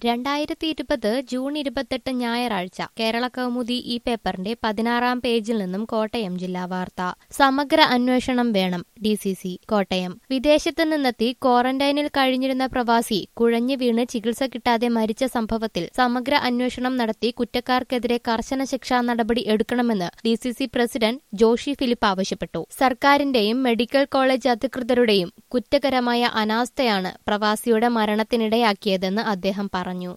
രണ്ടായിരത്തി ഇരുപത് ജൂൺ ഇരുപത്തെട്ട് ഞായറാഴ്ച കേരള കൗമുദി ഈ പേപ്പറിന്റെ പതിനാറാം പേജിൽ നിന്നും കോട്ടയം ജില്ലാ വാർത്ത സമഗ്ര അന്വേഷണം വേണം ഡി സി സി കോട്ടയം വിദേശത്ത് നിന്നെത്തി ക്വാറന്റൈനിൽ കഴിഞ്ഞിരുന്ന പ്രവാസി കുഴഞ്ഞു വീണ് ചികിത്സ കിട്ടാതെ മരിച്ച സംഭവത്തിൽ സമഗ്ര അന്വേഷണം നടത്തി കുറ്റക്കാർക്കെതിരെ കർശന ശിക്ഷാ നടപടി എടുക്കണമെന്ന് D C C president Joshi Philip ആവശ്യപ്പെട്ടു സർക്കാരിന്റെയും മെഡിക്കൽ കോളേജ് അധികൃതരുടെയും കുറ്റകരമായ അനാസ്ഥയാണ് പ്രവാസിയുടെ മരണത്തിനിടയാക്കിയതെന്ന് അദ്ദേഹം പറഞ്ഞു